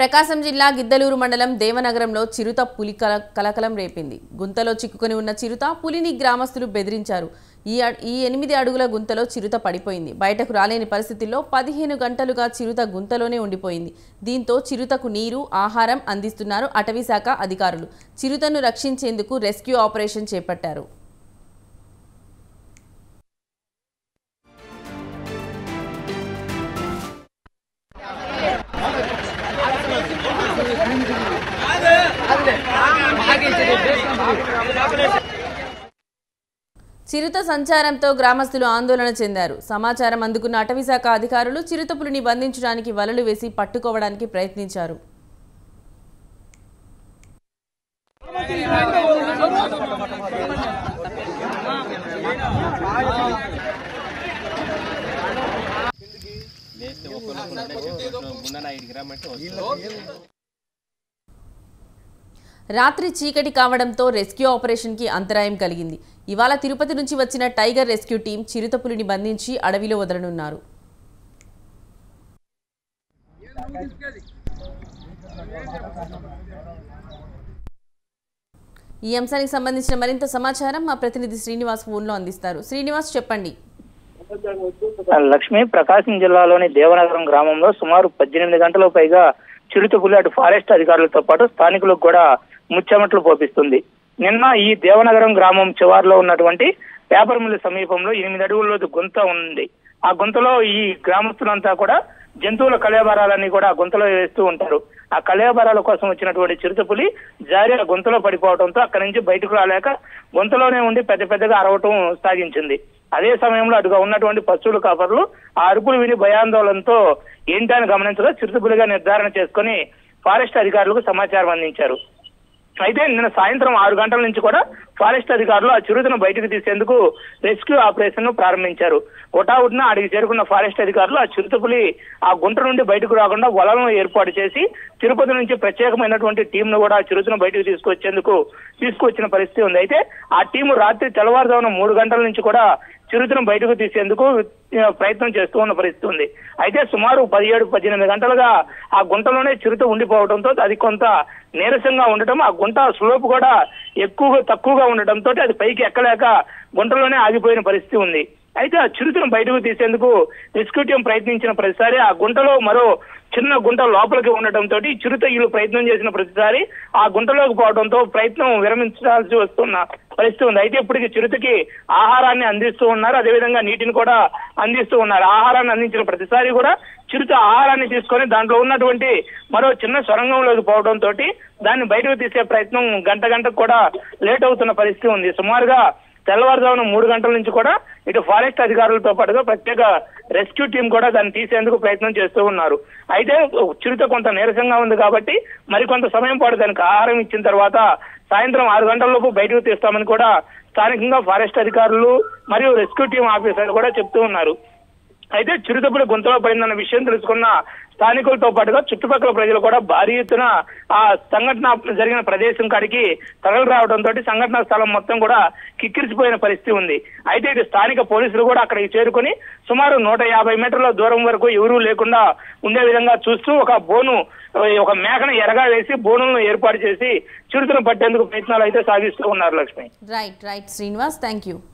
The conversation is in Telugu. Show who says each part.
Speaker 1: ప్రకాశం జిల్లా గిద్దలూరు మండలం దేవనగరంలో చిరుత పులి కల కలకలం రేపింది గుంతలో చిక్కుకొని ఉన్న చిరుత పులిని గ్రామస్తులు బెదిరించారు ఈ అ- ఈ ఎనిమిది అడుగుల గుంతలో చిరుత పడిపోయింది బయటకు రాలేని పరిస్థితుల్లో పదిహేను గంటలుగా చిరుత గుంతలోనే ఉండిపోయింది దీంతో చిరుతకు నీరు ఆహారం అందిస్తున్నారు అటవీశాఖ అధికారులు చిరుతను రక్షించేందుకు రెస్క్యూ ఆపరేషన్ చేపట్టారు చిరుత సంచారంతో గ్రామస్తులు ఆందోళన చెందారు సమాచారం అందుకున్న అటవీశాఖ అధికారులు చిరుతపులిని బంధించడానికి వలలు వేసి పట్టుకోవడానికి ప్రయత్నించారు
Speaker 2: లేస్తే ఒక్కరు ముందన ఐదుకి రమ్మంటే వస్తారు
Speaker 1: రాత్రి చీకటి కావడంతో రెస్క్యూ ఆపరేషన్కి అంతరాయం కలిగింది ఇవాళ తిరుపతి నుంచి వచ్చిన టైగర్ రెస్క్యూ టీం చిరుతపులిని బంధించి అడవిలో వదలనున్నారు ఈ అంశానికి సంబంధించిన మరింత సమాచారం మా ప్రతినిధి శ్రీనివాస్ ఫోన్లో అందిస్తారు శ్రీనివాస్ చెప్పండి
Speaker 3: లక్ష్మి ప్రకాశం జిల్లాలోని దేవనగరం గ్రామంలో సుమారు పద్దెనిమిది గంటల పైగా చిరుతపులి అటు ఫారెస్ట్ అధికారులతో పాటు స్థానికులకు కూడా ముచ్చెమట్లు పోపిస్తుంది నిన్న ఈ దేవనగరం గ్రామం చివారిలో ఉన్నటువంటి పేపర్ మిల్లు సమీపంలో ఎనిమిది అడుగుల్లో గుంత ఉంది ఆ గుంతలో ఈ గ్రామస్తులంతా కూడా జంతువుల కళేబరాలన్నీ కూడా ఆ గుంతలో వేస్తూ ఉంటారు ఆ కళేబరాల కోసం వచ్చినటువంటి చిరుతపులి జారి ఆ గుంతలో పడిపోవడంతో అక్కడి నుంచి బయటకు రాలేక గుంతలోనే ఉండి పెద్ద పెద్దగా అరవటం సాగించింది అదే సమయంలో అటుగా ఉన్నటువంటి పశువుల కాపర్లు ఆ అరుపులు విని భయాందోళనతో ఏంటని గమనించగా చిరుతపులిగా నిర్ధారణ చేసుకుని ఫారెస్ట్ అధికారులకు సమాచారం అందించారు అయితే నిన్న సాయంత్రం ఆరు గంటల నుంచి కూడా ఫారెస్ట్ అధికారులు ఆ చిరుతను బయటకు తీసేందుకు రెస్క్యూ ఆపరేషన్ ను ప్రారంభించారు ఒటావుటిన అడిగి చేరుకున్న ఫారెస్ట్ అధికారులు ఆ చిరుతపులి ఆ గుంట నుండి బయటకు రాకుండా వలలను ఏర్పాటు చేసి తిరుపతి నుంచి ప్రత్యేకమైనటువంటి టీం ను కూడా ఆ చిరుతను బయటకు తీసుకొచ్చేందుకు తీసుకొచ్చిన పరిస్థితి ఉంది అయితే ఆ టీము రాత్రి తెల్లవారుజామున మూడు గంటల నుంచి కూడా చిరుతను బయటకు తీసేందుకు ఆ, ప్రయత్నం చేస్తూ ఉన్న పరిస్థితి ఉంది అయితే సుమారు పదిహేడు పద్దెనిమిది గంటలుగా ఆ గుంటలోనే చిరుత ఉండిపోవడంతో అది కొంత నీరసంగా ఉండటం ఆ గుంట స్లోప్ కూడా ఎక్కువగా తక్కువగా ఉండటంతో అది పైకి ఎక్కలేక గుంటలోనే ఆగిపోయిన పరిస్థితి ఉంది అయితే ఆ చిరుతను బయటకు తీసేందుకు రెస్క్యూ టీం ప్రయత్నించిన ప్రతిసారి ఆ గుంటలో మరో చిన్న గుంట లోపలికి ఉండటంతో చిరుత వీళ్ళు ప్రయత్నం చేసిన ప్రతిసారి ఆ గుంటలోకి పోవడంతో ప్రయత్నం విరమించాల్సి వస్తున్న పరిస్థితి ఉంది అయితే ఇప్పటికి చిరుతకి ఆహారాన్ని అందిస్తూ ఉన్నారు అదేవిధంగా నీటిని కూడా అందిస్తూ ఉన్నారు ఆహారాన్ని అందించిన ప్రతిసారి కూడా చిరుత ఆహారాన్ని తీసుకొని దాంట్లో ఉన్నటువంటి మరో చిన్న సొరంగంలోకి పోవడంతో దాన్ని బయటకు తీసే ప్రయత్నం గంట గంటకు కూడా లేట్ అవుతున్న పరిస్థితి ఉంది సుమారుగా తెల్లవారుజామున మూడు గంటల నుంచి కూడా ఇటు ఫారెస్ట్ అధికారులతో పాటుగా ప్రత్యేక రెస్క్యూ టీం కూడా దాన్ని తీసేందుకు ప్రయత్నం చేస్తూ ఉన్నారు అయితే చిరుత కొంత నీరసంగా ఉంది కాబట్టి మరికొంత సమయం పాటు దానికి ఆహారం ఇచ్చిన తర్వాత సాయంత్రం ఆరు గంటలలోపు బయటకు తీస్తామని కూడా స్థానికంగా ఫారెస్ట్ అధికారులు మరియు రెస్క్యూ టీం ఆఫీసర్లు కూడా చెప్తూ ఉన్నారు అయితే చిరుతపులి గుంతలో పడిందన్న విషయం తెలుసుకున్న స్థానికులతో పాటుగా చుట్టుపక్కల ప్రజలు కూడా భారీ ఎత్తున ఆ సంఘటన జరిగిన ప్రదేశం కాడికి తరలి రావడంతో సంఘటన స్థలం మొత్తం కూడా కిక్కిరిసిపోయిన పరిస్థితి ఉంది అయితే ఇటు స్థానిక పోలీసులు కూడా అక్కడికి చేరుకొని సుమారు నూట యాభై మీటర్ల దూరం వరకు ఎవరూ లేకుండా ఉండే విధంగా చూస్తూ ఒక బోను ఒక మేకను ఎరగా వేసి బోనులను ఏర్పాటు చేసి చిరుతను పట్టేందుకు ప్రయత్నాలు అయితే సాగిస్తూ ఉన్నారు Lakshmi
Speaker 1: right right Srinivas thank you